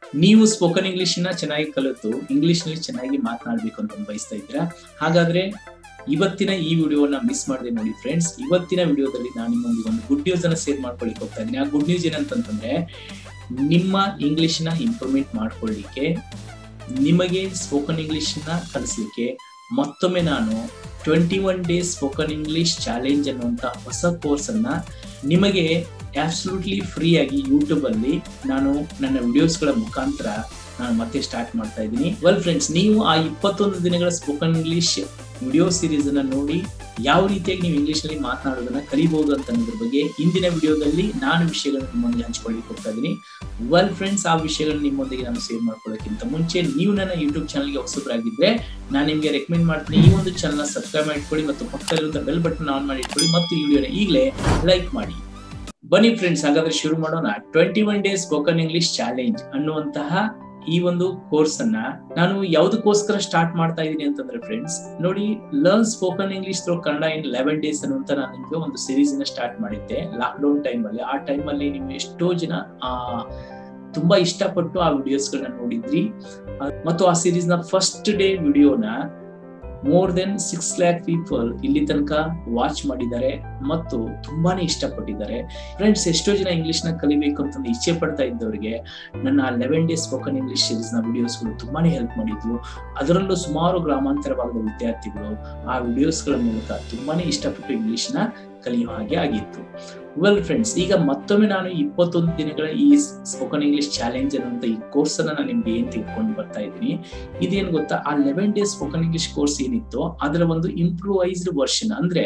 ನೀವು ಸ್ಪೋಕನ್ ಇಂಗ್ಲಿಷ್ನ ಚೆನ್ನಾಗಿ ಕಲಿತು ಇಂಗ್ಲಿಷ್ ನಲ್ಲಿ ಚೆನ್ನಾಗಿ ಮಾತನಾಡಬೇಕು ಅಂತ ಬಯಸ್ತಾ ಇದ್ದೀರಾ ಹಾಗಾದ್ರೆ ಇವತ್ತಿನ ಈ ವಿಡಿಯೋನ ಮಿಸ್ ಮಾಡದೆ ನೋಡಿ ಫ್ರೆಂಡ್ಸ್ ಇವತ್ತಿನ ವಿಡಿಯೋದಲ್ಲಿ ನಾನು ನಿಮ್ಮೊಂದಿಗೆ ಒಂದು ಗುಡ್ ನ್ಯೂಸ್ ಅನ್ನ ಶೇರ್ ಮಾಡ್ಕೊಳ್ಳಿಕ್ಕೆ ಹೋಗ್ತಾ ಇದ್ದೀನಿ ಆ ಗುಡ್ ನ್ಯೂಸ್ ಏನಂತಂತಂದ್ರೆ ನಿಮ್ಮ ಇಂಗ್ಲಿಷ್ನ ಇಂಪ್ರೂವ್ಮೆಂಟ್ ಮಾಡ್ಕೊಳ್ಳಿಕ್ಕೆ ನಿಮಗೆ ಸ್ಪೋಕನ್ ಇಂಗ್ಲಿಷ್ನ ಕಲಿಸ್ಲಿಕ್ಕೆ ಮತ್ತೊಮ್ಮೆ ನಾನು twenty one days spoken English challenge ಅನ್ನುವಂಥ ಹೊಸ ಕೋರ್ಸ್ ಅನ್ನ ನಿಮಗೆ ಆಬ್ಸಲ್ಯೂಟ್ಲಿ ಫ್ರೀ ಆಗಿ ಯೂಟ್ಯೂಬ್ ಅಲ್ಲಿ ನಾನು ನನ್ನ ವಿಡಿಯೋಸ್ಗಳ ಮುಖಾಂತರ ನಾನು ಮತ್ತೆ ಸ್ಟಾರ್ಟ್ ಮಾಡ್ತಾ ಇದ್ದೀನಿ ವೆಲ್ ಫ್ರೆಂಡ್ಸ್ ನೀವು ಆ ಇಪ್ಪತ್ತೊಂದು ದಿನಗಳ ಸ್ಪೋಕನ್ ಇಂಗ್ಲಿಷ್ ವಿಡಿಯೋ ಸೀರೀಸ್ ಅನ್ನ ನೋಡಿ ಯಾವ ರೀತಿಯಾಗಿ ನೀವು ಇಂಗ್ಲಿಷ್ ನಲ್ಲಿ ಮಾತನಾಡೋದನ್ನ ಕಲಿಬಹುದು ಅಂತ ಅನ್ನೋದ್ರ ಬಗ್ಗೆ ಇಂದಿನ ವಿಡಿಯೋದಲ್ಲಿ ನಾನು ವಿಷಯಗಳನ್ನು ನಿಮ್ಮೊಂದಿಗೆ ಹಂಚ್ಕೊಳ್ಳಿಕ್ಕೆ ಹೋಗ್ತಾ ಇದ್ದೀನಿ ವೆಲ್ ಫ್ರೆಂಡ್ಸ್ ಆ ವಿಷಯಗಳನ್ನ ನಿಮ್ಮೊಂದಿಗೆ ನಾನು ಶೇರ್ ಮಾಡ್ಕೊಳ್ಳೋಕ್ಕಿಂತ ಮುಂಚೆ ನೀವು ನನ್ನ ಯೂಟ್ಯೂಬ್ ಚಾನಲ್ಗೆ ಹೊಸಬರಾಗಿದ್ರೆ ನಾನು ನಿಮಗೆ ರೆಕಮೆಂಡ್ ಮಾಡ್ತೀನಿ ಈ ಒಂದು ಚಾನಲ್ನ ಸಬ್ಸ್ಕ್ರೈಬ್ ಮಾಡಿಟ್ಕೊಳ್ಳಿ ಮತ್ತು ಪಕ್ಕದಲ್ಲಿರುವಂತಹ ಬೆಲ್ ಬಟನ್ ಆನ್ ಮಾಡಿ ಇಟ್ಕೊಳ್ಳಿ ಮತ್ತು ಈ ವಿಡಿಯೋನ ಈಗಲೇ ಲೈಕ್ ಮಾಡಿ ಬನ್ನಿ ಫ್ರೆಂಡ್ಸ್ ಹಾಗಾದ್ರೆ ಶುರು ಮಾಡೋಣ twenty one days spoken English challenge ಅನ್ನುವಂತಹ ಈ ಒಂದು ಕೋರ್ಸ್ ಅನ್ನ ನಾನು ಯಾವ್ದಕ್ಕೋಸ್ಕರ ಸ್ಟಾರ್ಟ್ ಮಾಡ್ತಾ ಇದ್ದೀನಿ ಅಂತಂದ್ರೆ ಫ್ರೆಂಡ್ಸ್ ನೋಡಿ learn spoken English through Kannada in eleven days ಅನ್ನುವಂತ ನಾನು ನಿಮ್ಗೆ ಒಂದು ಸೀರೀಸ್ ನ ಸ್ಟಾರ್ಟ್ ಮಾಡಿದ್ದೆ ಲಾಕ್ ಡೌನ್ ಟೈಮ್ ಅಲ್ಲಿ ಆ ಟೈಮ್ ಅಲ್ಲಿ ನೀವು ಎಷ್ಟೋ ಜನ ಆ ತುಂಬಾ ಇಷ್ಟಪಟ್ಟು ಆ ವಿಡಿಯೋಸ್ ಗಳನ್ನ ನೋಡಿದ್ರಿ ಮತ್ತು ಆ ಸೀರೀಸ್ ನ ಫಸ್ಟ್ ಡೇ ವಿಡಿಯೋನ more than six lakh people ಇಲ್ಲಿ ತನಕ ವಾಚ್ ಮಾಡಿದ್ದಾರೆ ಮತ್ತು ತುಂಬಾನೇ ಇಷ್ಟಪಟ್ಟಿದ್ದಾರೆ ಫ್ರೆಂಡ್ಸ್ ಎಷ್ಟೋ ಜನ ಇಂಗ್ಲಿಷ್ ನ ಕಲಿಬೇಕು ಅಂತಂದು ಇಚ್ಛೆ ಪಡ್ತಾ ಇದ್ದವರಿಗೆ ನನ್ನ eleven days spoken English series ನ ವಿಡಿಯೋಸ್ಗಳು ತುಂಬಾನೇ ಹೆಲ್ಪ್ ಮಾಡಿದ್ವು ಅದರಲ್ಲೂ ಸುಮಾರು ಗ್ರಾಮಾಂತರ ಭಾಗದ ವಿದ್ಯಾರ್ಥಿಗಳು ಆ ವಿಡಿಯೋಸ್ ಗಳ ಮೂಲಕ ತುಂಬಾನೇ ಇಷ್ಟಪಟ್ಟು ಇಂಗ್ಲಿಷ್ ನ ಕಲಿಯುವ ಹಾಗೆ ಆಗಿತ್ತು ವೆಲ್ ಫ್ರೆಂಡ್ಸ್ ಈಗ ಮತ್ತೊಮ್ಮೆ ನಾನು ಇಪ್ಪತ್ತೊಂದು ದಿನಗಳ ಈ ಸ್ಪೋಕನ್ ಇಂಗ್ಲಿಷ್ ಚಾಲೆಂಜ್ ಅನ್ನುವಂತ ಈ ಕೋರ್ಸ್ ಅನ್ನ ನಾನು ನಿಮ್ಗೆ ಏನ್ ತಿಳ್ಕೊಂಡು ಬರ್ತಾ ಇದ್ದೀನಿ ಇದೇನ್ ಗೊತ್ತಾ ಆ eleven days spoken English course ಏನಿತ್ತು ಅದರ ಒಂದು ಇಂಪ್ರೂವೈಸ್ಡ್ ವರ್ಷನ್ ಅಂದ್ರೆ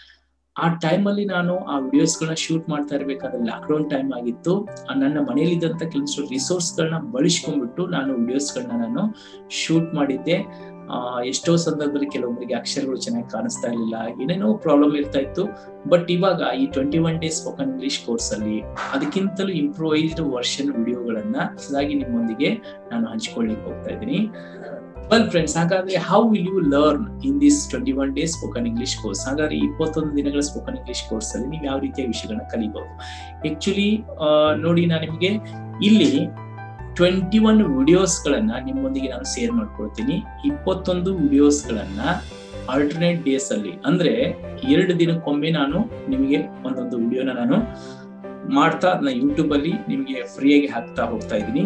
ಆ ಟೈಮ್ ಅಲ್ಲಿ ನಾನು ಆ ವಿಡಿಯೋಸ್ ಗಳನ್ನ ಶೂಟ್ ಮಾಡ್ತಾ ಇರ್ಬೇಕಾದ್ರೆ ಲಾಕ್ಡೌನ್ ಟೈಮ್ ಆಗಿತ್ತು ನನ್ನ ಮನೆಯಲ್ಲಿದ್ದಂತ ಕೆಲವೊಂದು ರಿಸೋರ್ಸ್ ಗಳನ್ನ ಬಳಸ್ಕೊಂಡ್ಬಿಟ್ಟು ನಾನು ವಿಡಿಯೋಸ್ ಗಳನ್ನ ನಾನು ಶೂಟ್ ಮಾಡಿದ್ದೆ ಎಷ್ಟೋ ಸಂದರ್ಭದಲ್ಲಿ ಕೆಲವೊಬ್ಬರಿಗೆ ಅಕ್ಷರಗಳು ಚೆನ್ನಾಗಿ ಕಾಣಿಸ್ತಾ ಇರಲಿಲ್ಲ ಏನೇನೋ ಪ್ರಾಬ್ಲಮ್ ಇರ್ತಾ ಇತ್ತು ಬಟ್ ಇವಾಗ ಈ twenty one days spoken English course ಅಲ್ಲಿ ಅದಕ್ಕಿಂತಲೂ ಇಂಪ್ರೂವೈಸ್ಡ್ ವರ್ಷನ್ ವಿಡಿಯೋಗಳನ್ನ ಹೊಸದಾಗಿ ನಿಮ್ಮೊಂದಿಗೆ ನಾನು ಹಂಚಿಕೊಳ್ಳಿಕ್ಕೆ ಹೋಗ್ತಾ ಇದ್ದೀನಿ ವೆಲ್ ಫ್ರೆಂಡ್ಸ್ ಹಾಗಾದ್ರೆ how will you learn in this twenty one days spoken English course ಹಾಗಾದ್ರೆ ಇಪ್ಪತ್ತೊಂದು ದಿನಗಳ ಸ್ಪೋಕನ್ ಇಂಗ್ಲಿಷ್ ಕೋರ್ಸ್ ಅಲ್ಲಿ ನೀವು ಯಾವ ರೀತಿಯ ವಿಷಯಗಳನ್ನ ಕಲಿಬಹುದು ಆಕ್ಚುಲಿ ನೋಡಿ ನಾನು ನಿಮಗೆ ಇಲ್ಲಿ ಟ್ವೆಂಟಿ ಒನ್ ವಿಡಿಯೋಸ್ ಗಳನ್ನ ನಿಮ್ಮೊಂದಿಗೆ ನಾನು ಶೇರ್ ಮಾಡ್ಕೊಳ್ತೀನಿ ಇಪ್ಪತ್ತೊಂದು ವಿಡಿಯೋಸ್ ಗಳನ್ನ ಆಲ್ಟರ್ನೇಟ್ ಡೇಸ್ ಅಲ್ಲಿ ಅಂದ್ರೆ ಎರಡು ದಿನಕ್ಕೊಮ್ಮೆ ನಾನು ನಿಮಗೆ ಒಂದೊಂದು ವಿಡಿಯೋನ ನಾನು ಮಾಡ್ತಾ ಅದನ್ನ ಯೂಟ್ಯೂಬ್ ಅಲ್ಲಿ ನಿಮಗೆ ಫ್ರೀಯಾಗಿ ಹಾಕ್ತಾ ಹೋಗ್ತಾ ಇದ್ದೀನಿ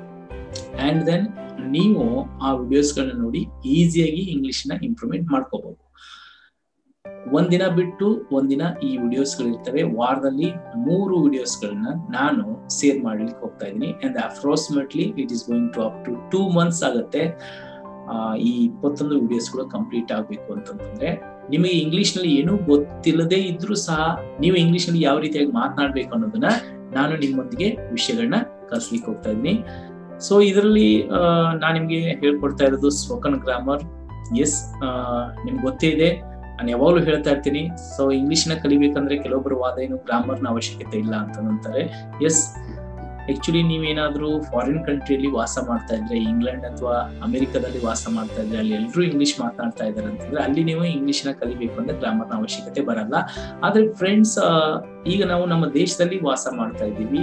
ಅಂಡ್ ದೆನ್ ನೀವು ಆ ವಿಡಿಯೋಸ್ ಗಳನ್ನ ನೋಡಿ ಈಸಿಯಾಗಿ ಇಂಗ್ಲಿಷ್ ನ ಇಂಪ್ರೂವ್ಮೆಂಟ್ ಮಾಡ್ಕೋಬಹುದು ಒಂದಿನ ಬಿಟ್ಟು ಒಂದಿನ ಈ ವಿಡಿಯೋಸ್ ಗಳಿರ್ತವೆ ವಾರದಲ್ಲಿ ಮೂರು ವಿಡಿಯೋಸ್ ಗಳನ್ನ ನಾನು ಶೇರ್ ಮಾಡ್ಲಿಕ್ಕೆ ಹೋಗ್ತಾ ಇದ್ದೀನಿ and approximately it is going to up to two months ಆಗುತ್ತೆ ಈ ಇಪ್ಪತ್ತೊಂದು ವಿಡಿಯೋಸ್ಗಳು ಕಂಪ್ಲೀಟ್ ಆಗ್ಬೇಕು ಅಂತಂದ್ರೆ ನಿಮಗೆ ಇಂಗ್ಲಿಷ್ ನಲ್ಲಿ ಏನೂ ಗೊತ್ತಿಲ್ಲದೆ ಇದ್ರೂ ಸಹ ನೀವು ಇಂಗ್ಲಿಷ್ ನಲ್ಲಿ ಯಾವ ರೀತಿಯಾಗಿ ಮಾತನಾಡ್ಬೇಕು ಅನ್ನೋದನ್ನ ನಾನು ನಿಮ್ಮೊಂದಿಗೆ ವಿಷಯಗಳನ್ನ ಕಲಿಸ್ಲಿಕ್ಕೆ ಹೋಗ್ತಾ ಇದ್ದೀನಿ ಸೊ ಇದರಲ್ಲಿ ನಾನು ನಿಮ್ಗೆ ಹೇಳ್ಕೊಡ್ತಾ ಇರೋದು ಸ್ಪೋಕನ್ ಗ್ರಾಮರ್ ಎಸ್ ನಿಮ್ಗೆ ಗೊತ್ತೇ ಇದೆ ನಾನು ಯಾವಾಗಲೂ ಹೇಳ್ತಾ ಇರ್ತೀನಿ ಸೊ ಇಂಗ್ಲಿಷ್ ನ ಕಲಿಬೇಕಂದ್ರೆ ಕೆಲವೊಬ್ಬರು ವಾದ ಏನು ಗ್ರಾಮರ್ನ ಅವಶ್ಯಕತೆ ಇಲ್ಲ ಅಂತ ಅಂತಾರೆ ಎಸ್ ಆಕ್ಚುಲಿ ನೀವೇನಾದ್ರೂ ಫಾರಿನ್ ಕಂಟ್ರಿಯಲ್ಲಿ ವಾಸ ಮಾಡ್ತಾ ಇದ್ರೆ ಇಂಗ್ಲೆಂಡ್ ಅಥವಾ ಅಮೆರಿಕದಲ್ಲಿ ವಾಸ ಮಾಡ್ತಾ ಇದ್ರೆ ಅಲ್ಲಿ ಎಲ್ಲರೂ ಇಂಗ್ಲಿಷ್ ಮಾತನಾಡ್ತಾ ಇದ್ದಾರೆ ಅಂತಂದ್ರೆ ಅಲ್ಲಿ ನೀವು ಇಂಗ್ಲಿಷ್ ನ ಕಲಿಬೇಕು ಅಂದ್ರೆ ಗ್ರಾಮರ್ನ ಅವಶ್ಯಕತೆ ಬರಲ್ಲ ಆದ್ರೆ ಫ್ರೆಂಡ್ಸ್ ಈಗ ನಾವು ನಮ್ಮ ದೇಶದಲ್ಲಿ ವಾಸ ಮಾಡ್ತಾ ಇದ್ದೀವಿ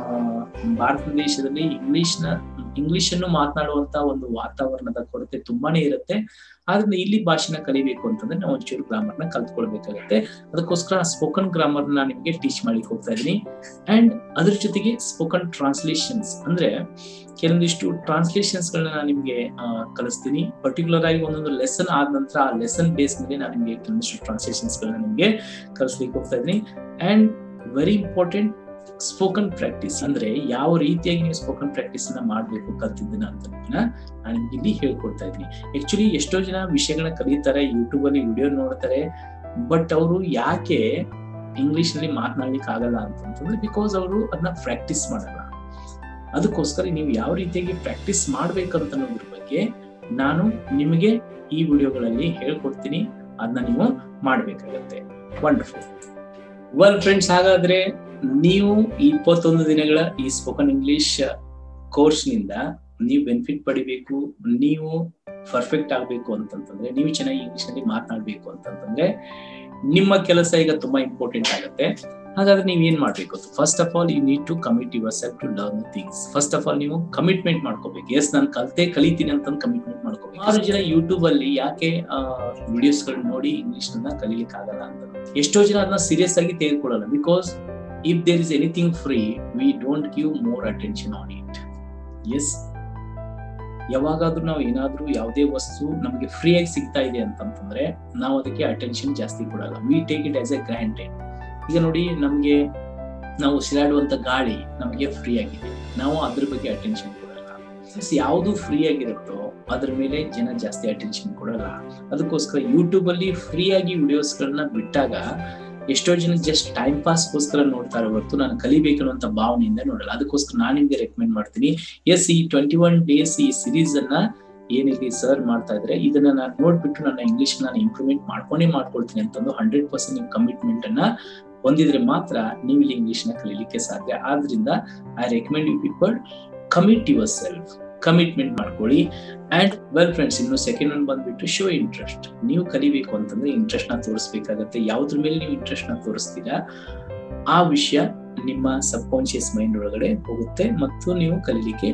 ಭಾರತ ದೇಶದಲ್ಲಿ ಇಂಗ್ಲಿಷ್ ನ ಇಂಗ್ಲಿಷ್ ಅನ್ನು ಮಾತನಾಡುವಂತ ಒಂದು ವಾತಾವರಣದ ಕೊರತೆ ತುಂಬಾನೇ ಇರುತ್ತೆ ಆದ್ರಿಂದ ಇಲ್ಲಿ ಭಾಷೆನ ಕಲಿಬೇಕು ಅಂತಂದ್ರೆ ನಾವು ಒಂಚೂರು ಗ್ರಾಮರ್ ನ ಕಲ್ತ್ಕೊಳ್ಬೇಕಾಗತ್ತೆ ಅದಕ್ಕೋಸ್ಕರ ಸ್ಪೋಕನ್ ಗ್ರಾಮರ್ ನ ನಿಮಗೆ ಟೀಚ್ ಮಾಡ್ಲಿಕ್ಕೆ ಹೋಗ್ತಾ ಇದೀನಿ ಅಂಡ್ ಅದ್ರ ಜೊತೆಗೆ ಸ್ಪೋಕನ್ ಟ್ರಾನ್ಸ್ಲೇಷನ್ಸ್ ಅಂದ್ರೆ ಕೆಲವೊಂದಿಷ್ಟು ಟ್ರಾನ್ಸ್ಲೇಷನ್ಸ್ ಗಳನ್ನ ನಾನು ನಿಮ್ಗೆ ಕಲಿಸ್ತೀನಿ ಪರ್ಟಿಕ್ಯುಲರ್ ಆಗಿ ಒಂದೊಂದು ಲೆಸನ್ ಆದ ನಂತರ ಆ ಲೆಸನ್ ಬೇಸ್ ಮೇಲೆ ನಾನು ನಿಮ್ಗೆ ಕೆಲವೊಂದಿಷ್ಟು ಟ್ರಾನ್ಸ್ಲೇಷನ್ಸ್ ಗಳನ್ನ ನಿಮ್ಗೆ ಕಲಿಸ್ಲಿಕ್ಕೆ ಹೋಗ್ತಾ ಇದೀನಿ and very important spoken practice ಅಂದ್ರೆ ಯಾವ ರೀತಿಯಾಗಿ ನೀವು ಸ್ಪೋಕನ್ ಪ್ರಾಕ್ಟೀಸ್ ಅನ್ನ ಮಾಡ್ಬೇಕು ಕಲ್ತಿದ್ದೀನ ಅಂತ ನಾನು ನಿಮ್ಗೆ ಇಲ್ಲಿ ಹೇಳ್ಕೊಡ್ತಾ ಇದ್ದೀನಿ ಆಕ್ಚುಲಿ ಎಷ್ಟೋ ಜನ ವಿಷಯಗಳನ್ನ ಕಲಿತಾರೆ ಯೂಟ್ಯೂಬ್ ಅಲ್ಲಿ ವಿಡಿಯೋ ನೋಡ್ತಾರೆ ಬಟ್ ಅವರು ಯಾಕೆ ಇಂಗ್ಲಿಷ್ ನಲ್ಲಿ ಮಾತನಾಡ್ಲಿಕ್ಕೆ ಆಗಲ್ಲ ಅಂತಂದ್ರೆ ಬಿಕಾಸ್ ಅವರು ಅದನ್ನ ಪ್ರಾಕ್ಟೀಸ್ ಮಾಡಲ್ಲ ಅದಕ್ಕೋಸ್ಕರ ನೀವು ಯಾವ ರೀತಿಯಾಗಿ ಪ್ರಾಕ್ಟೀಸ್ ಮಾಡ್ಬೇಕಂತ ಅನ್ನೋದ್ರ ಬಗ್ಗೆ ನಾನು ನಿಮಗೆ ಈ ವಿಡಿಯೋಗಳಲ್ಲಿ ಹೇಳ್ಕೊಡ್ತೀನಿ ಅದನ್ನ ನೀವು ಮಾಡ್ಬೇಕಾಗತ್ತೆ ವಂಡರ್ಫುಲ್ ವೆಲ್ ಫ್ರೆಂಡ್ಸ್ ಹಾಗಾದ್ರೆ ನೀವು ಇಪ್ಪತ್ತೊಂದು ದಿನಗಳ ಈ ಸ್ಪೋಕನ್ ಇಂಗ್ಲಿಷ್ ಕೋರ್ಸ್ ನಿಂದ ನೀವು ಬೆನಿಫಿಟ್ ಪಡಿಬೇಕು ನೀವು ಪರ್ಫೆಕ್ಟ್ ಆಗ್ಬೇಕು ಅಂತಂತಂದ್ರೆ ನೀವು ಚೆನ್ನಾಗಿ ಇಂಗ್ಲಿಷ್ ನಲ್ಲಿ ಮಾತನಾಡ್ಬೇಕು ಅಂತಂತಂದ್ರೆ ನಿಮ್ಮ ಕೆಲಸ ಈಗ ತುಂಬಾ ಇಂಪಾರ್ಟೆಂಟ್ ಆಗುತ್ತೆ ಹಾಗಾದ್ರೆ ನೀವು ಏನ್ ಮಾಡ್ಬೇಕು first of all you need to commit yourself to learn things first of all ನೀವು ಕಮಿಟ್ಮೆಂಟ್ ಮಾಡ್ಕೋಬೇಕು ಎಸ್ ನಾನು ಕಲ್ತೆ ಕಲಿತೀನಿ ಅಂತ ಕಮಿಟ್ಮೆಂಟ್ ಮಾಡ್ಕೋಬೇಕು ಆರು ಜನ ಯೂಟ್ಯೂಬ್ ಅಲ್ಲಿ ಯಾಕೆ ವಿಡಿಯೋಸ್ ಗಳನ್ನ ನೋಡಿ ಇಂಗ್ಲಿಷ್ ನ ಕಲೀಲಿಕ್ಕೆ ಆಗಲ್ಲ ಅಂತ ಎಷ್ಟೋ ಜನ ಅದನ್ನ ಸೀರಿಯಸ್ ಆಗಿ ತೆಗೆದುಕೊಳ್ಳಲ್ಲ because if there is anything free we don't give more attention on it yes ಯಾವಾಗಾದ್ರೂ ನಾವು ಏನಾದ್ರೂ ಯಾವುದೇ ವಸ್ತು ನಮಗೆ ಫ್ರೀ ಆಗಿ ಸಿಗ್ತಾ ಇದೆ ಅಂತಂತಂದ್ರೆ ನಾವು ಅದಕ್ಕೆ ಅಟೆನ್ಷನ್ ಜಾಸ್ತಿ ಕೊಡಲ್ಲ we take it as a granted ಈಗ ನೋಡಿ ನಮ್ಗೆ ನಾವು ಉಸಿರಾಡುವಂತ ಗಾಳಿ ನಮಗೆ ಫ್ರೀ ಆಗಿದೆ ನಾವು ಅದ್ರ ಬಗ್ಗೆ ಅಟೆನ್ಷನ್ ಕೊಡಲ್ಲ ಯಾವುದು ಫ್ರೀ ಆಗಿರುತ್ತೋ ಅದ್ರ ಮೇಲೆ ಜನ ಜಾಸ್ತಿ ಅಟೆನ್ಷನ್ ಕೊಡಲ್ಲ ಅದಕ್ಕೋಸ್ಕರ ಯೂಟ್ಯೂಬ್ ಅಲ್ಲಿ ಫ್ರೀ ಆಗಿ ವಿಡಿಯೋಸ್ ಗಳನ್ನ ಬಿಟ್ಟಾಗ ಎಷ್ಟೋ ಜನ ಜಸ್ಟ್ ಟೈಮ್ ಪಾಸ್ಗೋಸ್ಕರ ನೋಡ್ತಾರೆ ಹೊರತು ನಾನು ಕಲಿಬೇಕನ್ನುವಂತ ಭಾವನೆಯಿಂದ ನೋಡಲ್ಲ ಅದಕ್ಕೋಸ್ಕರ ನಾನು ನಿಮ್ಗೆ ರೆಕಮೆಂಡ್ ಮಾಡ್ತೀನಿ ಎಸ್ ಈ ಟ್ವೆಂಟಿ ಒನ್ ಡೇಸ್ ಈ ಸಿರೀಸ್ ಅನ್ನ ಏನಿದೆ ಸರ್ ಮಾಡ್ತಾ ಇದ್ರೆ ಇದನ್ನ ನಾನು ನೋಡ್ಬಿಟ್ಟು ನನ್ನ ಇಂಗ್ಲಿಷ್ ನಾನು ಇಂಪ್ರೂವ್ಮೆಂಟ್ ಮಾಡ್ಕೊಂಡೇ ಮಾಡ್ಕೊಳ್ತೀನಿ ಅಂತಂದು ಹಂಡ್ರೆಡ್ ಪರ್ಸೆಂಟ್ ನೀವು ಕಮಿಟ್ಮೆಂಟ್ ಅನ್ನ ಹೊಂದಿದ್ರೆ ಮಾತ್ರ ನೀವು ಇಲ್ಲಿ ಇಂಗ್ಲಿಷ್ ನ ಕಲೀಲಿಕ್ಕೆ ಸಾಧ್ಯ ಆದ್ರಿಂದ I recommend you people commit yourself commitment ಮಾಡ್ಕೊಳ್ಳಿ ಅಂಡ್ ವೆಲ್ ಫ್ರೆಂಡ್ಸ್ ಇನ್ನು ಸೆಕೆಂಡ್ ಒನ್ ಬಂದ್ಬಿಟ್ಟು ಶೋ ಇಂಟ್ರೆಸ್ಟ್ ನೀವು ಕಲಿಬೇಕು ಅಂತಂದ್ರೆ ಇಂಟ್ರೆಸ್ಟ್ ನ ತೋರಿಸ್ಬೇಕಾಗತ್ತೆ ಯಾವ್ದ್ರ ಮೇಲೆ ನೀವು ಇಂಟ್ರೆಸ್ಟ್ ನ ತೋರಿಸ್ತೀರಾ ಆ ವಿಷಯ ನಿಮ್ಮ ಸಬ್ ಕಾನ್ಶಿಯಸ್ ಮೈಂಡ್ ಒಳಗಡೆ ಹೋಗುತ್ತೆ ಮತ್ತು ನೀವು ಕಲೀಲಿಕ್ಕೆ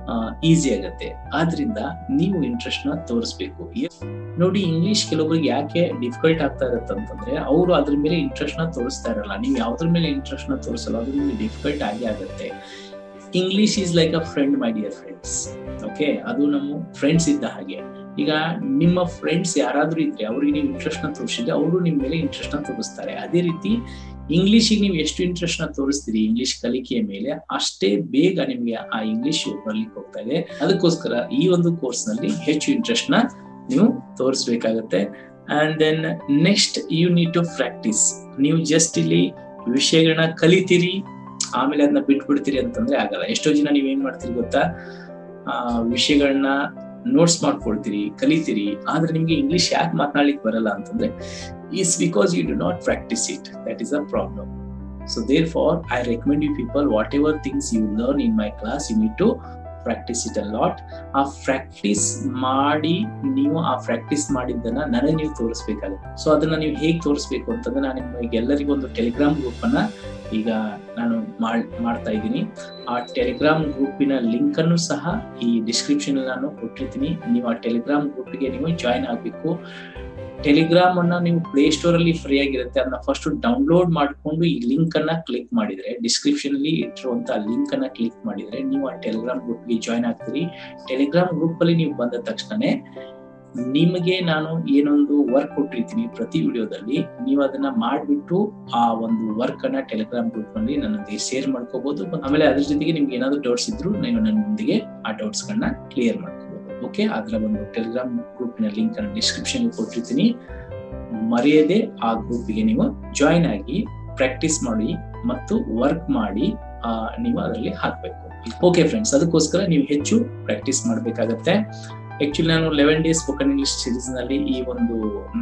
ಈಸಿ ಆಗತ್ತೆ ಆದ್ರಿಂದ ನೀವು ಇಂಟ್ರೆಸ್ಟ್ ನ ತೋರಿಸ್ಬೇಕು ನೋಡಿ ಇಂಗ್ಲಿಷ್ ಕೆಲವೊಬ್ಬರಿಗೆ ಯಾಕೆ ಡಿಫಿಕಲ್ಟ್ ಆಗ್ತಾ ಇರತ್ತೆ ಅಂತಂದ್ರೆ ಅವರು ಅದ್ರ ಮೇಲೆ ಇಂಟ್ರೆಸ್ಟ್ ನ ತೋರಿಸ್ತಾ ಇರಲ್ಲ ನೀವು ಯಾವ್ದ್ರ ಮೇಲೆ ಇಂಟ್ರೆಸ್ಟ್ ನ ತೋರಿಸಲ್ಲ ಅದ್ರ ಮೇಲೆ ಡಿಫಿಕಲ್ಟ್ ಆಗಿ ಆಗುತ್ತೆ English is like a friend my dear friends okay ಅದು ನಮ್ಮ ಫ್ರೆಂಡ್ಸ್ ಇದ್ದ ಹಾಗೆ ಈಗ ನಿಮ್ಮ ಫ್ರೆಂಡ್ಸ್ ಯಾರಾದ್ರೂ ಇದ್ರೆ ಅವ್ರಿಗೆ ನೀವು ಇಂಟ್ರೆಸ್ಟ್ ನ ತೋರಿಸಿದ್ರೆ ಅವರು ನಿಮ್ಮ ಮೇಲೆ ಇಂಟ್ರೆಸ್ಟ್ ನ ತೋರಿಸ್ತಾರೆ ಅದೇ ರೀತಿ ಇಂಗ್ಲಿಷಿಗೆ ನೀವು ಎಷ್ಟು ಇಂಟ್ರೆಸ್ಟ್ ನ ತೋರಿಸ್ತೀರಿ ಇಂಗ್ಲಿಷ್ ಕಲಿಕೆಯ ಮೇಲೆ ಅಷ್ಟೇ ಬೇಗ ನಿಮ್ಗೆ ಆ ಇಂಗ್ಲಿಷ್ ಬರ್ಲಿಕ್ಕೆ ಹೋಗ್ತಾ ಇದೆ ಅದಕ್ಕೋಸ್ಕರ ಈ ಒಂದು ಕೋರ್ಸ್ ನಲ್ಲಿ ಹೆಚ್ಚು ಇಂಟ್ರೆಸ್ಟ್ ನ ನೀವು ತೋರಿಸ್ಬೇಕಾಗತ್ತೆ and then next you need to practice ನೀವು ಜಸ್ಟ್ ಇಲ್ಲಿ ವಿಷಯಗಳನ್ನ ಕಲಿತೀರಿ ಆಮೇಲೆ ಅದನ್ನ ಬಿಟ್ಬಿಡ್ತೀರಿ ಅಂತಂದ್ರೆ ಆಗಲ್ಲ ಎಷ್ಟೋ ಜನ ನೀವ್ ಏನ್ ಮಾಡ್ತೀರಿ ಗೊತ್ತಾ ಆ ವಿಷಯಗಳನ್ನ ನೋಟ್ಸ್ ಮಾಡ್ಕೊಳ್ತೀರಿ ಕಲಿತೀರಿ ಆದ್ರೆ ನಿಮ್ಗೆ ಇಂಗ್ಲಿಷ್ ಯಾಕೆ ಮಾತನಾಡ್ಲಿಕ್ಕೆ ಬರಲ್ಲ ಅಂತಂದ್ರೆ is because you do not practice it that is a problem so therefore I recommend you people whatever things you learn in my class you need to practice it a lot ಆ practice ಮಾಡಿ ನೀವು ಆ practice ಮಾಡಿದ್ದನ್ನ ನನಗೆ ನೀವು ತೋರಿಸ್ಬೇಕಾಗುತ್ತೆ so ಅದನ್ನ ನೀವು ಹೇಗೆ ತೋರಿಸ್ಬೇಕು ಅಂತಂದ್ರೆ ನಾನು ನಿಮಗೆ ಎಲ್ಲರಿಗೂ ಒಂದು ಟೆಲಿಗ್ರಾಮ್ ಗ್ರೂಪ್ ಅನ್ನ ಈಗ ನಾನು ಮಾಡ್ತಾ ಇದ್ದೀನಿ ಆ ಟೆಲಿಗ್ರಾಮ್ ಗ್ರೂಪಿನ ಲಿಂಕ್ ಅನ್ನು ಸಹ ಈ ಡಿಸ್ಕ್ರಿಪ್ಷನ್ ನಾನು ಕೊಟ್ಟಿರ್ತೀನಿ ನೀವು ಆ ಟೆಲಿಗ್ರಾಮ್ ಗ್ರೂಪ್ಗೆ ನೀವು ಜಾಯಿನ್ ಆಗಬೇಕು ಟೆಲಿಗ್ರಾಮ್ ಅನ್ನ ನೀವು ಪ್ಲೇ ಸ್ಟೋರ್ ಅಲ್ಲಿ ಫ್ರೀ ಆಗಿರುತ್ತೆ ಅದನ್ನ ಫಸ್ಟ್ ಡೌನ್ಲೋಡ್ ಮಾಡಿಕೊಂಡು ಈ ಲಿಂಕ್ ಅನ್ನ ಕ್ಲಿಕ್ ಮಾಡಿದ್ರೆ ಡಿಸ್ಕ್ರಿಪ್ಷನ್ ಅಲ್ಲಿ ಇಟ್ಟಿರುವಂತ ಲಿಂಕ್ ಅನ್ನ ಕ್ಲಿಕ್ ಮಾಡಿದ್ರೆ ನೀವು ಆ ಟೆಲಿಗ್ರಾಮ್ ಗ್ರೂಪ್ಗೆ ಜಾಯಿನ್ ಆಗ್ತೀರಿ ಟೆಲಿಗ್ರಾಮ್ ಗ್ರೂಪ್ ಅಲ್ಲಿ ನೀವು ಬಂದ ತಕ್ಷಣನೇ ನಿಮಗೆ ನಾನು ಏನೊಂದು ವರ್ಕ್ ಕೊಟ್ಟಿರ್ತೀನಿ ಪ್ರತಿ ವಿಡಿಯೋದಲ್ಲಿ ನೀವು ಅದನ್ನ ಮಾಡ್ಬಿಟ್ಟು ಆ ಒಂದು ವರ್ಕ್ ಅನ್ನ ಟೆಲಿಗ್ರಾಮ್ ಗ್ರೂಪ್ ನಲ್ಲಿ ನನ್ನೊಂದಿಗೆ ಶೇರ್ ಮಾಡ್ಕೋಬಹುದು ಆಮೇಲೆ ಅದ್ರ ಜೊತೆಗೆ ನಿಮ್ಗೆ ಏನಾದ್ರು ಡೌಟ್ಸ್ ಇದ್ರು ನೀವು ನನ್ನೊಂದಿಗೆ ಆ ಡೌಟ್ಸ್ ಗಳನ್ನ ಕ್ಲಿಯರ್ ಮಾಡ್ಕೋಬಹುದು ಓಕೆ ಅದರ ಒಂದು ಟೆಲಿಗ್ರಾಮ್ ಗ್ರೂಪಿನ ಲಿಂಕ್ ಅನ್ನು ಡಿಸ್ಕ್ರಿಪ್ಷನ್ ಕೊಟ್ಟಿರ್ತೀನಿ ಮರೆಯದೆ ಆ ಗ್ರೂಪ್ಗೆ ನೀವು ಜಾಯಿನ್ ಆಗಿ ಪ್ರಾಕ್ಟೀಸ್ ಮಾಡಿ ಮತ್ತು ವರ್ಕ್ ಮಾಡಿ ನೀವು ಅದರಲ್ಲಿ ಹಾಕ್ಬೇಕು ಓಕೆ ಫ್ರೆಂಡ್ಸ್ ಅದಕ್ಕೋಸ್ಕರ ನೀವು ಹೆಚ್ಚು ಪ್ರಾಕ್ಟೀಸ್ ಮಾಡಬೇಕಾಗತ್ತೆ ಆಕ್ಚುಲಿ ನಾನು eleven days spoken English series ನಲ್ಲಿ ಈ ಒಂದು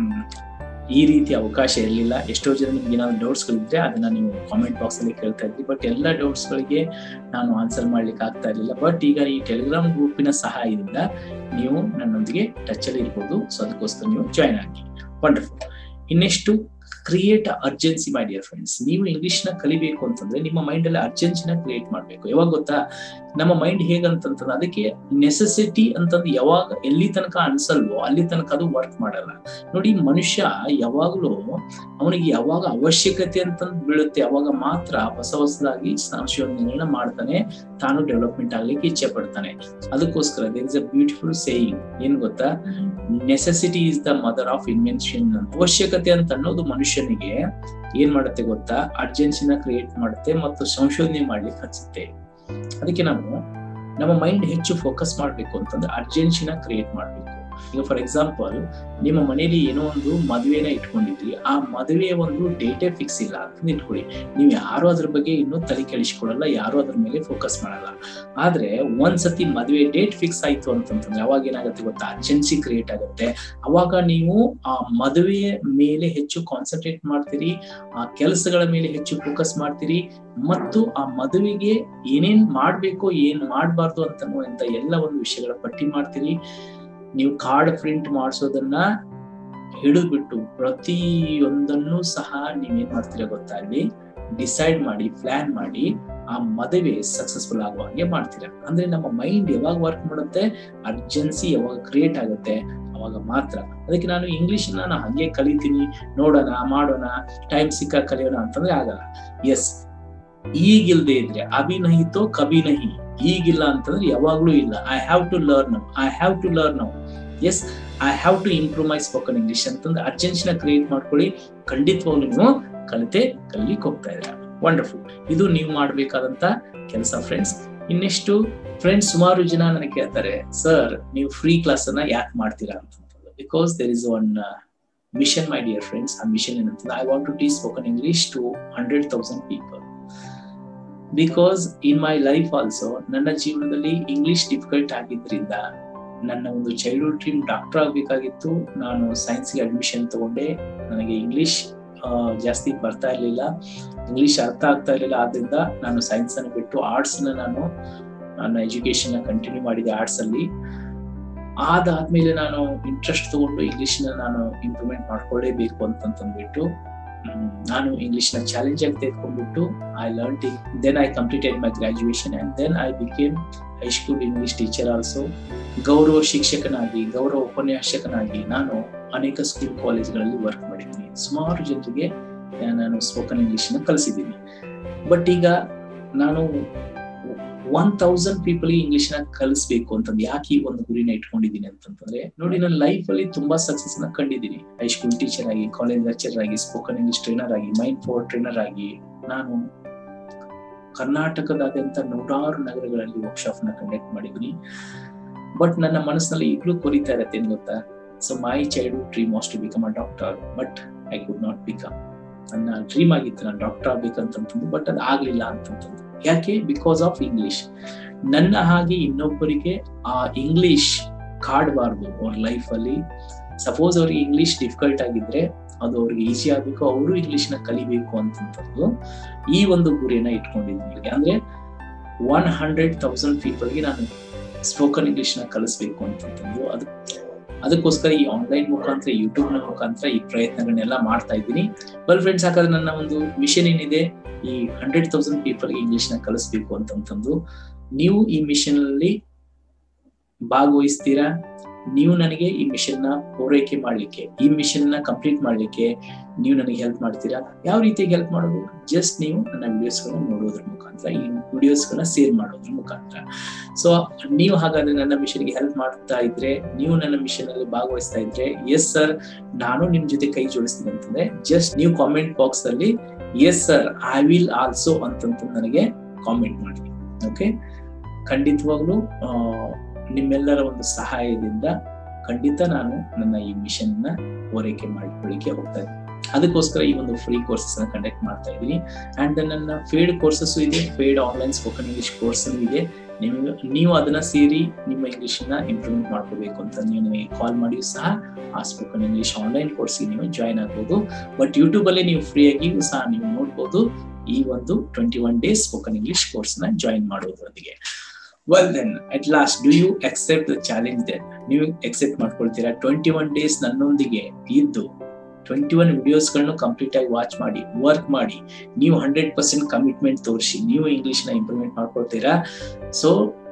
ಈ ರೀತಿ ಅವಕಾಶ ಇರಲಿಲ್ಲ ಎಷ್ಟೋ ಜನ ನಿಮ್ಗೆ ಏನಾದ್ರು ಡೌಟ್ಸ್ ಗಳಿದ್ರೆ ಅದನ್ನ ನೀವು ಕಾಮೆಂಟ್ ಬಾಕ್ಸ್ ಅಲ್ಲಿ ಕೇಳ್ತಾ ಇದ್ರಿ ಬಟ್ ಎಲ್ಲ ಡೌಟ್ಸ್ ಗಳಿಗೆ ನಾನು ಆನ್ಸರ್ ಮಾಡ್ಲಿಕ್ಕೆ ಆಗ್ತಾ ಇರಲಿಲ್ಲ ಬಟ್ ಈಗ ಈ ಟೆಲಿಗ್ರಾಮ್ ಗ್ರೂಪಿನ ಸಹಾಯದಿಂದ ನೀವು ನನ್ನೊಂದಿಗೆ ಟಚ್ ಅಲ್ಲಿ ಇರ್ಬೋದು ಸೊ ಅದಕ್ಕೋಸ್ಕರ ನೀವು ಜಾಯ್ನ್ ಆಗಿ ವಂಡರ್ಫುಲ್ ಇನ್ನೆಷ್ಟು create urgency my dear friends ನೀವು ಇಂಗ್ಲಿಷ್ ನ ಕಲಿಬೇಕು ಅಂತಂದ್ರೆ ನಿಮ್ಮ ಮೈಂಡ್ ಅಲ್ಲಿ ಅರ್ಜೆನ್ಸಿನ ಕ್ರಿಯೇಟ್ ಮಾಡ್ಬೇಕು ಯಾವಾಗ ಗೊತ್ತಾ ನಮ್ಮ ಮೈಂಡ್ ಹೇಗಂತಂದ್ರೆ ಅದಕ್ಕೆ ನೆಸೆಸಿಟಿ ಅಂತಂದು ಯಾವಾಗ ಎಲ್ಲಿ ತನಕ ಅನ್ಸಲ್ವೋ ಅಲ್ಲಿ ತನಕ ಅದು ವರ್ಕ್ ಮಾಡಲ್ಲ ನೋಡಿ ಮನುಷ್ಯ ಯಾವಾಗ್ಲೂ ಅವನಿಗೆ ಯಾವಾಗ ಅವಶ್ಯಕತೆ ಅಂತಂದು ಬೀಳುತ್ತೆ ಅವಾಗ ಮಾತ್ರ ಹೊಸ ಹೊಸದಾಗಿ ಸಂಶೋಧನೆಗಳನ್ನ ಮಾಡ್ತಾನೆ ತಾನು ಡೆವಲಪ್ಮೆಂಟ್ ಆಗ್ಲಿಕ್ಕೆ ಇಚ್ಛೆ ಪಡ್ತಾನೆ ಅದಕ್ಕೋಸ್ಕರ there is a beautiful saying ಏನ್ ಗೊತ್ತಾ necessity is the mother of invention ಅವಶ್ಯಕತೆ ಅಂತ ಅನ್ನೋದು ಮನುಷ್ಯನಿಗೆ ಏನ್ ಮಾಡುತ್ತೆ ಗೊತ್ತಾ ಅರ್ಜೆನ್ಸಿನ ಕ್ರಿಯೇಟ್ ಮಾಡುತ್ತೆ ಮತ್ತು ಸಂಶೋಧನೆ ಮಾಡ್ಲಿಕ್ಕೆ ಹಚ್ಚುತ್ತೆ ಅದಕ್ಕೆ ನಾವು ನಮ್ಮ ಮೈಂಡ್ ಹೆಚ್ಚು ಫೋಕಸ್ ಮಾಡ್ಬೇಕು ಅಂತಂದ್ರೆ ಅರ್ಜೆನ್ಸಿನ ಕ್ರಿಯೇಟ್ ಮಾಡ್ಬೇಕು ಈಗ ಫಾರ್ ಎಕ್ಸಾಂಪಲ್ ನಿಮ್ಮ ಮನೆಯಲ್ಲಿ ಏನೋ ಒಂದು ಮದುವೆನ ಇಟ್ಕೊಂಡಿದ್ರಿ ಆ ಮದುವೆಯ ಒಂದು ಡೇಟೇ ಫಿಕ್ಸ್ ಇಲ್ಲ ಅಂತ ಇಟ್ಕೊಳ್ಳಿ ನೀವು ಯಾರು ಅದ್ರ ಬಗ್ಗೆ ಇನ್ನೂ ತಲೆ ಕೆಡಿಸ್ಕೊಳಲ್ಲ ಯಾರು ಅದ್ರ ಮೇಲೆ ಫೋಕಸ್ ಮಾಡಲ್ಲ ಆದ್ರೆ ಒಂದ್ಸತಿ ಮದುವೆ ಡೇಟ್ ಫಿಕ್ಸ್ ಆಯ್ತು ಅಂತಂತಂದ್ರೆ ಅವಾಗ ಏನಾಗುತ್ತೆ ಗೊತ್ತಾ ಅರ್ಜೆನ್ಸಿ ಕ್ರಿಯೇಟ್ ಆಗುತ್ತೆ ಅವಾಗ ನೀವು ಆ ಮದುವೆಯ ಮೇಲೆ ಹೆಚ್ಚು ಕಾನ್ಸಂಟ್ರೇಟ್ ಮಾಡ್ತೀರಿ ಆ ಕೆಲಸಗಳ ಮೇಲೆ ಹೆಚ್ಚು ಫೋಕಸ್ ಮಾಡ್ತೀರಿ ಮತ್ತು ಆ ಮದುವೆಗೆ ಏನೇನ್ ಮಾಡ್ಬೇಕು ಏನ್ ಮಾಡ್ಬಾರ್ದು ಅಂತ ಎಲ್ಲ ಒಂದು ವಿಷಯಗಳ ಪಟ್ಟಿ ಮಾಡ್ತೀರಿ ನೀವು ಕಾರ್ಡ್ ಪ್ರಿಂಟ್ ಮಾಡಿಸೋದನ್ನ ಹಿಡಿದ್ಬಿಟ್ಟು ಪ್ರತಿಯೊಂದನ್ನು ಸಹ ನೀವೇನ್ ಮಾಡ್ತೀರಾ ಗೊತ್ತಾ ಅಲ್ಲಿ ಡಿಸೈಡ್ ಮಾಡಿ ಪ್ಲಾನ್ ಮಾಡಿ ಆ ಮದುವೆ ಸಕ್ಸಸ್ಫುಲ್ ಆಗುವ ಹಾಗೆ ಮಾಡ್ತೀರಾ ಅಂದ್ರೆ ನಮ್ಮ ಮೈಂಡ್ ಯಾವಾಗ ವರ್ಕ್ ಮಾಡುತ್ತೆ ಅರ್ಜೆನ್ಸಿ ಯಾವಾಗ ಕ್ರಿಯೇಟ್ ಆಗುತ್ತೆ ಅವಾಗ ಮಾತ್ರ ಅದಕ್ಕೆ ನಾನು ಇಂಗ್ಲಿಷ್ ನಾನು ಹಂಗೆ ಕಲಿತೀನಿ ನೋಡೋಣ ಮಾಡೋಣ ಟೈಮ್ ಸಿಕ್ಕ ಕಲಿಯೋಣ ಅಂತಂದ್ರೆ ಆಗಲ್ಲ ಎಸ್ ಈಗಿಲ್ದೇ ಇದ್ರೆ ಅಭಿನಹಿತೋ ಕಭಿನಹಿ ಈಗಿಲ್ಲ ಅಂತಂದ್ರೆ ಯಾವಾಗ್ಲೂ ಇಲ್ಲ I have to learn I have to learn yes I have to improve my spoken English ಅಂತಂದ್ರೆ ಅರ್ಜೆನ್ಸಿನ ಕ್ರಿಯೇಟ್ ಮಾಡ್ಕೊಳ್ಳಿ ಖಂಡಿತವಾಗ್ಲೂ ನೀವು ಕಲಿತೆ ಕಲಿಲಿಕ್ಕೆ ಹೋಗ್ತಾ ಇದ್ದೀರಾ ವಂಡರ್ಫುಲ್ ಇದು ನೀವು ಮಾಡ್ಬೇಕಾದಂತ ಕೆಲಸ ಫ್ರೆಂಡ್ಸ್ ಇನ್ನೆಷ್ಟು ಫ್ರೆಂಡ್ಸ್ ಸುಮಾರು ಜನ ನನಗೆ ಕೇಳ್ತಾರೆ ಸರ್ ನೀವು ಫ್ರೀ ಕ್ಲಾಸ್ ಅನ್ನ ಯಾಕೆ ಮಾಡ್ತೀರಾ ಅಂತ because there is one mission my dear friends ಆ ಮಿಷನ್ ಏನಂತಂದ್ರೆ I want to teach spoken English to hundred thousand people because in my life also ನನ್ನ ಜೀವನದಲ್ಲಿ ಇಂಗ್ಲಿಷ್ ಡಿಫಿಕಲ್ಟ್ ಆಗಿದ್ರಿಂದ ನನ್ನ ಒಂದು ಚೈಲ್ಡ್ಹುಡ್ ಡ್ರೀಮ್ ಡಾಕ್ಟರ್ ಆಗಬೇಕಾಗಿತ್ತು ನಾನು ಸೈನ್ಸ್ಗೆ ಅಡ್ಮಿಷನ್ ತಗೊಂಡೆ ನನಗೆ ಇಂಗ್ಲಿಷ್ ಜಾಸ್ತಿ ಬರ್ತಾ ಇರಲಿಲ್ಲ ಇಂಗ್ಲಿಷ್ ಅರ್ಥ ಆಗ್ತಾ ಇರಲಿಲ್ಲ ಆದ್ರಿಂದ ನಾನು ಸೈನ್ಸ್ ಅನ್ನು ಬಿಟ್ಟು ಆರ್ಟ್ಸ್ ನಾನು ನನ್ನ ಎಜುಕೇಶನ್ ಕಂಟಿನ್ಯೂ ಮಾಡಿದೆ ಆರ್ಟ್ಸ್ ಅಲ್ಲಿ ಅದಾದ್ಮೇಲೆ ನಾನು ಇಂಟ್ರೆಸ್ಟ್ ತಗೊಂಡು ಇಂಗ್ಲಿಷ್ ನಾನು ಇಂಪ್ರೂವ್ಮೆಂಟ್ ಮಾಡ್ಕೊಳ್ಳೇಬೇಕು ಅಂತಂದ್ಬಿಟ್ಟು ನಾನು ಇಂಗ್ಲಿಷ್ ನ ಚಾಲೆಂಜ್ ಆಗಿ ತೆಗೆದುಕೊಂಡ್ಬಿಟ್ಟು I learn then I completed my graduation and then I became high school English teacher also ಗೌರವ ಶಿಕ್ಷಕನಾಗಿ ಗೌರವ ಉಪನ್ಯಾಸಕನಾಗಿ ನಾನು ಅನೇಕ ಸ್ಕೂಲ್ ಕಾಲೇಜ್ಗಳಲ್ಲಿ ವರ್ಕ್ ಮಾಡಿದ್ದೀನಿ ಸುಮಾರು ಜನರಿಗೆ ನಾನು ಸ್ಪೋಕನ್ ಇಂಗ್ಲಿಷ್ ನ ಕಲಿಸಿದ್ದೀನಿ ಬಟ್ ಈಗ ನಾನು ಒನ್ ತೌಸಂಡ್ ಪೀಪಲ್ ಇಂಗ್ಲಿಷ್ ನ ಕಲಿಸ್ಬೇಕು ಅಂತಂದು ಯಾಕೆ ಈ ಒಂದು ಗುರಿನ ಇಟ್ಕೊಂಡಿದ್ದೀನಿ ಅಂತಂದ್ರೆ ನೋಡಿ ನನ್ನ ಲೈಫ್ ಅಲ್ಲಿ ತುಂಬಾ ಸಕ್ಸಸ್ ನ ಕಂಡಿದ್ದೀನಿ ಹೈಸ್ಕೂಲ್ ಟೀಚರ್ ಆಗಿ ಕಾಲೇಜ್ ಲೆಕ್ಚರ್ ಆಗಿ ಸ್ಪೋಕನ್ ಇಂಗ್ಲಿಷ್ ಟ್ರೈನರ್ ಆಗಿ ಮೈಂಡ್ ಪವರ್ ಟ್ರೈನರ್ ಆಗಿ ನಾನು ಕರ್ನಾಟಕದಾದ್ಯಂತ ನೂರಾರು ನಗರಗಳಲ್ಲಿ ವರ್ಕ್ಶಾಪ್ ನ ಕಂಡಕ್ಟ್ ಮಾಡಿದ್ದೀನಿ ಬಟ್ ನನ್ನ ಮನಸ್ಸಿನಲ್ಲಿ ಈಗಲೂ ಕೊರಿತಾ ಇರತ್ತೆ ಏನ್ ಗೊತ್ತಾ so my childhood dream was to become a doctor but I could not become ನನ್ನ ಡ್ರೀಮ್ ಆಗಿತ್ತು ನಾನು ಡಾಕ್ಟರ್ ಆಗ್ಬೇಕಂತಂದು ಬಟ್ ಅದು ಆಗ್ಲಿಲ್ಲ ಅಂತಂತಂದು ಯಾಕೆ ಬಿಕಾಸ್ ಆಫ್ ಇಂಗ್ಲಿಷ್ ನನ್ನ ಹಾಗೆ ಇನ್ನೊಬ್ಬರಿಗೆ ಆ ಇಂಗ್ಲಿಷ್ ಕಾಡಬಾರ್ದು ಅವ್ರ ಲೈಫ್ ಅಲ್ಲಿ ಸಪೋಸ್ ಅವ್ರಿಗೆ ಇಂಗ್ಲಿಷ್ ಡಿಫಿಕಲ್ಟ್ ಆಗಿದ್ರೆ ಅದು ಅವ್ರಿಗೆ ಈಸಿ ಆಗ್ಬೇಕು ಅವರು ಇಂಗ್ಲಿಷ್ ನ ಕಲಿಬೇಕು ಅಂತಂತದ್ದು ಈ ಒಂದು ಗುರಿಯನ್ನ ಇಟ್ಕೊಂಡಿದ್ದೀನಿ ಅಂದ್ರೆ ಒನ್ ಹಂಡ್ರೆಡ್ ತೌಸಂಡ್ ಪೀಪಲ್ಗೆ ನಾನು ಸ್ಪೋಕನ್ ಇಂಗ್ಲಿಷ್ ನ ಕಲಿಸ್ಬೇಕು ಅಂತಂತಂದು ಅದು ಅದಕ್ಕೋಸ್ಕರ ಈ ಆನ್ಲೈನ್ ಮುಖಾಂತರ ಯೂಟ್ಯೂಬ್ ನ ಮುಖಾಂತರ ಈ ಪ್ರಯತ್ನಗಳನ್ನೆಲ್ಲ ಮಾಡ್ತಾ ಇದ್ದೀನಿ ವೆಲ್ ಫ್ರೆಂಡ್ಸ್ ಹಾಗಾದ್ರೆ ನನ್ನ ಒಂದು ಮಿಷನ್ ಏನಿದೆ ಈ ಹಂಡ್ರೆಡ್ ತೌಸಂಡ್ ಪೀಪಲ್ಗೆ ಇಂಗ್ಲಿಷ್ ನ ಕಲಿಸ್ಬೇಕು ಅಂತಂತಂದು ನೀವು ಈ ಮಿಷನ್ ಅಲ್ಲಿ ಭಾಗವಹಿಸ್ತೀರಾ ನೀವು ನನಗೆ ಈ ಮಿಷನ್ ನ ಪೂರೈಕೆ ಮಾಡ್ಲಿಕ್ಕೆ ಈ ಮಿಷನ್ ನ ಕಂಪ್ಲೀಟ್ ಮಾಡ್ಲಿಕ್ಕೆ ನೀವು ನನಗೆ ಹೆಲ್ಪ್ ಮಾಡ್ತೀರಾ ಯಾವ ರೀತಿಯಾಗಿ ಹೆಲ್ಪ್ ಮಾಡೋದು ಜಸ್ಟ್ ನೀವು ನನ್ನ ವಿಡಿಯೋಸ್ ಗಳನ್ನ ನೋಡೋದ್ರ ಮುಖಾಂತರ ಈ ವಿಡಿಯೋಸ್ ಗಳನ್ನ ಸೇರ್ ಮಾಡೋದ್ರ ಮುಖಾಂತರ ಸೊ ನೀವು ಹಾಗಾದ್ರೆ ನನ್ನ ಮಿಷನ್ ಗೆ ಹೆಲ್ಪ್ ಮಾಡ್ತಾ ಇದ್ರೆ ನೀವು ನನ್ನ ಮಿಷನ್ ಅಲ್ಲಿ ಭಾಗವಹಿಸ್ತಾ ಇದ್ರೆ ಎಸ್ ಸರ್ ನಾನು ನಿಮ್ ಜೊತೆ ಕೈ ಜೋಡಿಸ್ತೀನಿ ಅಂತಂದ್ರೆ ಜಸ್ಟ್ ನೀವು ಕಾಮೆಂಟ್ ಬಾಕ್ಸ್ ಅಲ್ಲಿ yes sir I will also ಅಂತಂತ ನನಗೆ ಕಾಮೆಂಟ್ ಮಾಡಿ ಓಕೆ ಖಂಡಿತವಾಗ್ಲೂ ನಿಮ್ಮೆಲ್ಲರ ಒಂದು ಸಹಾಯದಿಂದ ಖಂಡಿತ ನಾನು ನನ್ನ ಈ ಮಿಷನ್ ನ ಪೂರೈಕೆ ಮಾಡಿಕೊಳ್ಳಿಕ್ಕೆ ಹೋಗ್ತಾ ಇದ್ದೀನಿ ಅದಕ್ಕೋಸ್ಕರ ಈ ಒಂದು ಫ್ರೀ ಕೋರ್ಸಸ್ ನ ಕಂಡಕ್ಟ್ ಮಾಡ್ತಾ ಇದ್ದೀನಿ ಅಂಡ್ ನನ್ನ ಫೇಡ್ ಕೋರ್ಸಸ್ ಇದೆ paid online spoken English course ಇದೆ ನಿಮಗೆ ನೀವು ಅದನ್ನ ಸೇರಿ ನಿಮ್ಮ ಇಂಗ್ಲಿಷ್ ನ ಇಂಪ್ರೂವ್ಮೆಂಟ್ ಮಾಡ್ಕೋಬೇಕು ಅಂತ ನೀವು ನನಗೆ ಕಾಲ್ ಮಾಡಿಯೂ ಸಹ ಆ ಸ್ಪೋಕನ್ ಇಂಗ್ಲಿಷ್ ಆನ್ಲೈನ್ ಕೋರ್ಸ್ಗೆ ನೀವು ಜಾಯ್ನ್ ಆಗ್ಬೋದು ಬಟ್ ಯೂಟ್ಯೂಬ್ ಅಲ್ಲಿ ನೀವು ಫ್ರೀ ಆಗಿಯೂ ಸಹ ನೀವು ನೋಡ್ಬೋದು ಈ ಒಂದು twenty one days spoken English course ನ ಜಾಯಿನ್ ಮಾಡೋದ್ರೊಂದಿಗೆ well then at last do you accept the challenge then ನೀವು ಎಕ್ಸೆಪ್ಟ್ ಮಾಡ್ಕೊಳ್ತೀರಾ ಟ್ವೆಂಟಿ ಒನ್ ಡೇಸ್ ನನ್ನೊಂದಿಗೆ ಇದ್ದು ಟ್ವೆಂಟಿ ಒನ್ ವಿಡಿಯೋಸ್ಗಳನ್ನು ಕಂಪ್ಲೀಟ್ ಆಗಿ ವಾಚ್ ಮಾಡಿ ವರ್ಕ್ ಮಾಡಿ ನೀವು ಹಂಡ್ರೆಡ್ ಪರ್ಸೆಂಟ್ ಕಮಿಟ್ಮೆಂಟ್ ತೋರಿಸಿ ನೀವು ಇಂಗ್ಲಿಷ್ ನ ಇಂಪ್ರೂವ್ಮೆಂಟ್ ಮಾಡ್ಕೊಳ್ತೀರಾ ಸೊ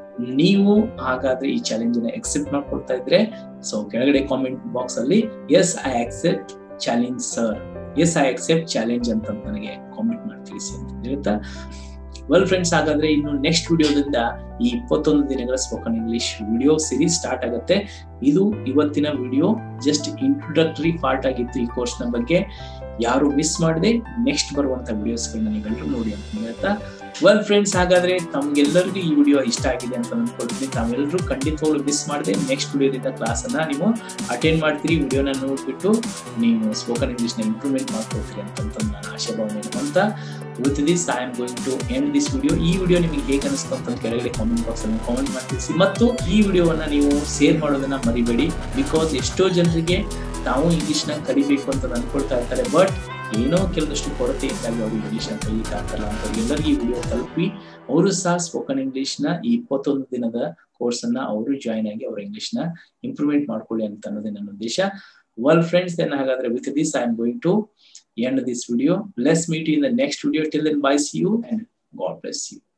ನೀವು ಹಾಗಾದ್ರೆ ಈ ಚಾಲೆಂಜ್ ನ ಎಕ್ಸೆಪ್ಟ್ ಮಾಡ್ಕೊಳ್ತಾ ಇದ್ರೆ ಸೊ ಕೆಳಗಡೆ ಕಾಮೆಂಟ್ ಬಾಕ್ಸ್ ಅಲ್ಲಿ yes I accept challenge sir yes I accept challenge ಅಂತ ನನಗೆ ಕಾಮೆಂಟ್ ಮಾಡಿ ತಿಳಿಸಿ ಅಂತ ಹೇಳ್ತಾ ವೆಲ್ ಫ್ರೆಂಡ್ಸ್ ಹಾಗಾದ್ರೆ ಇನ್ನು ನೆಕ್ಸ್ಟ್ ವಿಡಿಯೋದಿಂದ ಈ ಇಪ್ಪತ್ತೊಂದು ದಿನಗಳ spoken English video series start ಆಗುತ್ತೆ ಇದು ಇವತ್ತಿನ ವಿಡಿಯೋ ಜಸ್ಟ್ ಇಂಟ್ರೊಡಕ್ಟರಿ ಪಾರ್ಟ್ ಆಗಿತ್ತು ಈ ಕೋರ್ಸ್ ನ ಬಗ್ಗೆ ಯಾರು ಮಿಸ್ ಮಾಡದೆ ನೆಕ್ಸ್ಟ್ ಬರುವಂತ ವಿಡಿಯೋಸ್ ಗಳನ್ನ ನೀವೆಲ್ಲರೂ ನೋಡಿ ಅಂತ ಹೇಳ್ತಾ ವೆಲ್ ಫ್ರೆಂಡ್ಸ್ ಹಾಗಾದ್ರೆ ತಮ್ಗೆಲ್ಲರಿಗೂ ಈ ವಿಡಿಯೋ ಇಷ್ಟ ಆಗಿದೆ ಅಂತ ಅನ್ಕೊಳ್ತೀನಿ ತಾವೆಲ್ಲರೂ ಖಂಡಿತವಾಗ್ಲು ಮಿಸ್ ಮಾಡದೆ ನೆಕ್ಸ್ಟ್ ವಿಡಿಯೋದಿಂದ ಕ್ಲಾಸ್ ಅನ್ನ ನೀವು ಅಟೆಂಡ್ ಮಾಡ್ತೀರಿ ವಿಡಿಯೋನ ನೋಡ್ಬಿಟ್ಟು ನೀವು ಸ್ಪೋಕನ್ ಇಂಗ್ಲಿಷ್ ನ ಇಂಪ್ರೂವ್ಮೆಂಟ್ ಮಾಡ್ಕೊಳ್ತೀರಿ ಅಂತ ನಾನು ಆಶಾ ಭಾವನೆ ಅಂತ with this I am going to end this video ಈ ವಿಡಿಯೋ ನಿಮಗೆ ಹೇಗೆ ಅನಿಸ್ತು ಅಂತ ಕೆಳಗಡೆ ಕಾಮೆಂಟ್ ಬಾಕ್ಸ್ ಅಲ್ಲಿ ಕಾಮೆಂಟ್ ಮಾಡಿ ತಿಳಿಸಿ ಮತ್ತು ಈ ವಿಡಿಯೋವನ್ನ ನೀವು ಶೇರ್ ಮಾಡೋದನ್ನ ಮರಿಬೇಡಿ ಬಿಕಾಸ್ ಎಷ್ಟೋ ಜನರಿಗೆ ತಾವು ಇಂಗ್ಲಿಷ್ ನ ಕಲಿಬೇಕು ಅಂತ ಅನ್ಕೊಳ್ತಾ ಇರ್ತಾರೆ ಬಟ್ ಏನೋ ಕೆಲವಷ್ಟು ಕೊರತೆಯಿಂದಾಗಿ ಅವರು ಇಂಗ್ಲಿಷ್ ನ ಕಲಿತಾ ಇರ್ತಾರಲ್ಲ ಅಂತ ಎಲ್ಲರಿಗೂ ಈ ವಿಡಿಯೋ ತಲುಪಿ ಅವರು ಸಹ ಸ್ಪೋಕನ್ ಇಂಗ್ಲಿಷ್ ನ ಈ ಇಪ್ಪತ್ತೊಂದು ದಿನದ ಕೋರ್ಸ್ ಅನ್ನ ಅವರು ಜಾಯಿನ್ ಆಗಿ ಅವರ ಇಂಗ್ಲಿಷ್ ನ ಇಂಪ್ರೂವ್ಮೆಂಟ್ ಮಾಡ್ಕೊಳ್ಳಿ ಅಂತ ಅನ್ನೋದೇ ನನ್ನ ಉದ್ದೇಶ ವೆಲ್ ಫ್ರೆಂಡ್ಸ್ ದೆನ್ ಹಾಗಾದ್ರೆ with this I am going to end this video. Let's meet you in the next video. Till then, bye. See you and God bless you.